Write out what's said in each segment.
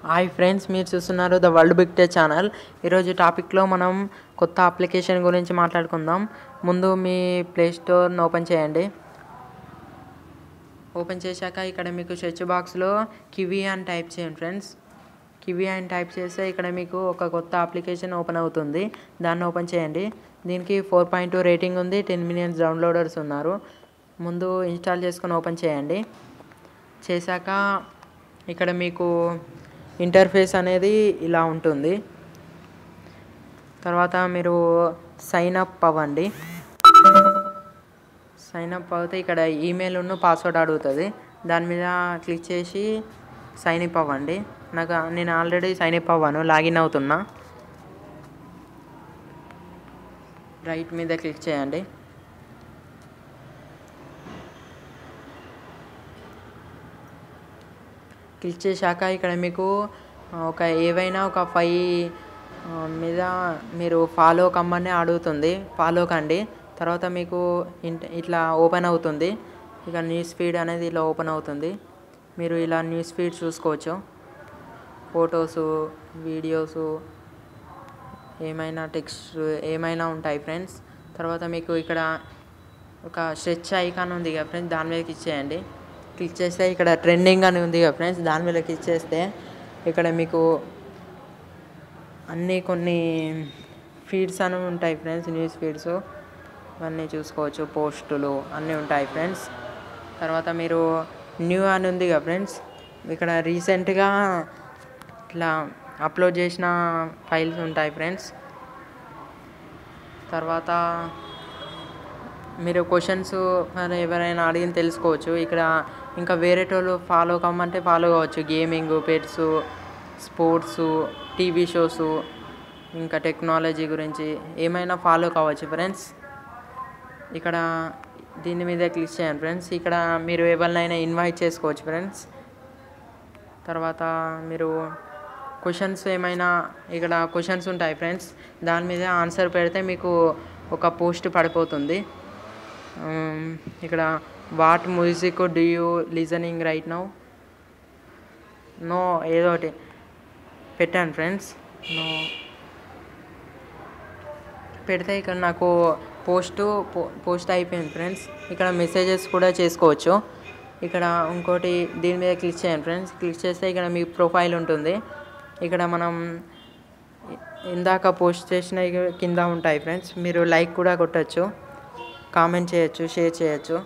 hi friends మీరు చూస్తున్నారు the world big టే ఛానల్ ఈరోజు టాపిక్లో మనం కొత్త అప్లికేషన్ గురించి మాట్లాడుకుందాం ముందు మీ ప్లే స్టోర్ని ఓపెన్ చేయండి ఓపెన్ చేశాక ఇక్కడ మీకు సెర్చ్ బాక్స్లో కివీ అని టైప్ చేయండి ఫ్రెండ్స్ కివీ అని టైప్ చేస్తే ఇక్కడ మీకు ఒక కొత్త అప్లికేషన్ ఓపెన్ అవుతుంది దాన్ని ఓపెన్ చేయండి దీనికి ఫోర్ పాయింట్ టూ రేటింగ్ ఉంది టెన్ మిలియన్స్ డౌన్లోడర్స్ ఉన్నారు ముందు ఇన్స్టాల్ చేసుకొని ఓపెన్ చేయండి చేశాక ఇక్కడ మీకు ఇంటర్ఫేస్ అనేది ఇలా ఉంటుంది తర్వాత మీరు సైన్ అప్ అవ్వండి సైన్ అప్ అవుతే ఇక్కడ ఈమెయిల్ ఉన్న పాస్వర్డ్ అడుగుతుంది దాని మీద క్లిక్ చేసి సైన్ అప్ అవ్వండి నాకు నేను ఆల్రెడీ సైన్ అప్ అవ్వాను లాగిన్ అవుతున్నా రైట్ మీద క్లిక్ చేయండి క్లిక్ చేశాక ఇక్కడ మీకు ఒక ఏవైనా ఒక ఫైవ్ మీద మీరు ఫాలో కమ్మని అడుగుతుంది ఫాలో కండి తర్వాత మీకు ఇంట ఇట్లా ఓపెన్ అవుతుంది ఇక న్యూస్ ఫీడ్ అనేది ఇలా ఓపెన్ అవుతుంది మీరు ఇలా న్యూస్ ఫీడ్ చూసుకోవచ్చు ఫొటోసు వీడియోసు ఏమైనా టెక్స్ట్ ఏమైనా ఉంటాయి ఫ్రెండ్స్ తర్వాత మీకు ఇక్కడ ఒక స్ట్రెచ్ ఐకాన్ ఉంది కదా ఫ్రెండ్స్ దాని మీద క్లిక్ చేయండి క్లిక్ చేస్తే ఇక్కడ ట్రెండింగ్ అని ఉంది కదా ఫ్రెండ్స్ దాని మీద క్లిక్ చేస్తే ఇక్కడ మీకు అన్నీ కొన్ని ఫీడ్స్ అని ఉంటాయి ఫ్రెండ్స్ న్యూస్ ఫీడ్స్ ఇవన్నీ చూసుకోవచ్చు పోస్టులు అన్నీ ఉంటాయి ఫ్రెండ్స్ తర్వాత మీరు న్యూ అని ఉంది కదా ఫ్రెండ్స్ ఇక్కడ రీసెంట్గా ఇట్లా అప్లోడ్ చేసిన ఫైల్స్ ఉంటాయి ఫ్రెండ్స్ తర్వాత మీరు క్వశ్చన్స్ మరి ఎవరైనా అడిగిన తెలుసుకోవచ్చు ఇక్కడ ఇంకా వేరేటోళ్ళు ఫాలో కమ్మంటే ఫాలో కావచ్చు gaming pets sports TV shows ఇంకా టెక్నాలజీ గురించి ఏమైనా ఫాలో కావచ్చు ఫ్రెండ్స్ ఇక్కడ దీని మీద క్లిక్ చేయండి ఫ్రెండ్స్ ఇక్కడ మీరు ఎవరినైనా ఇన్వైట్ చేసుకోవచ్చు ఫ్రెండ్స్ తర్వాత మీరు క్వశ్చన్స్ ఏమైనా ఇక్కడ క్వశ్చన్స్ ఉంటాయి ఫ్రెండ్స్ దాని మీద ఆన్సర్ పెడితే మీకు ఒక పోస్ట్ పడిపోతుంది ఇక్కడ what music do you listening right now నో ఏదో ఒకటి పెట్టాను ఫ్రెండ్స్ నో పెడితే ఇక్కడ నాకు పోస్ట్ పోస్ట్ అయిపోయింది ఫ్రెండ్స్ ఇక్కడ మెసేజెస్ కూడా చేసుకోవచ్చు ఇక్కడ ఇంకోటి దీని మీద క్లిక్ చేయండి ఫ్రెండ్స్ క్లిక్ చేస్తే ఇక్కడ మీ ప్రొఫైల్ ఉంటుంది ఇక్కడ మనం ఇందాక పోస్ట్ చేసిన కింద ఉంటాయి ఫ్రెండ్స్ మీరు లైక్ కూడా కొట్టచ్చు కామెంట్ చేయొచ్చు షేర్ చేయొచ్చు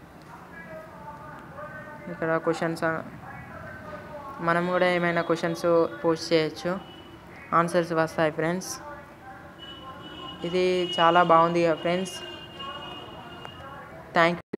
ఇక్కడ క్వశ్చన్స్ మనం కూడా ఏమైనా క్వశ్చన్స్ పోస్ట్ చేయొచ్చు ఆన్సర్స్ వస్తాయి ఫ్రెండ్స్ ఇది చాలా బాగుంది ఫ్రెండ్స్ థ్యాంక్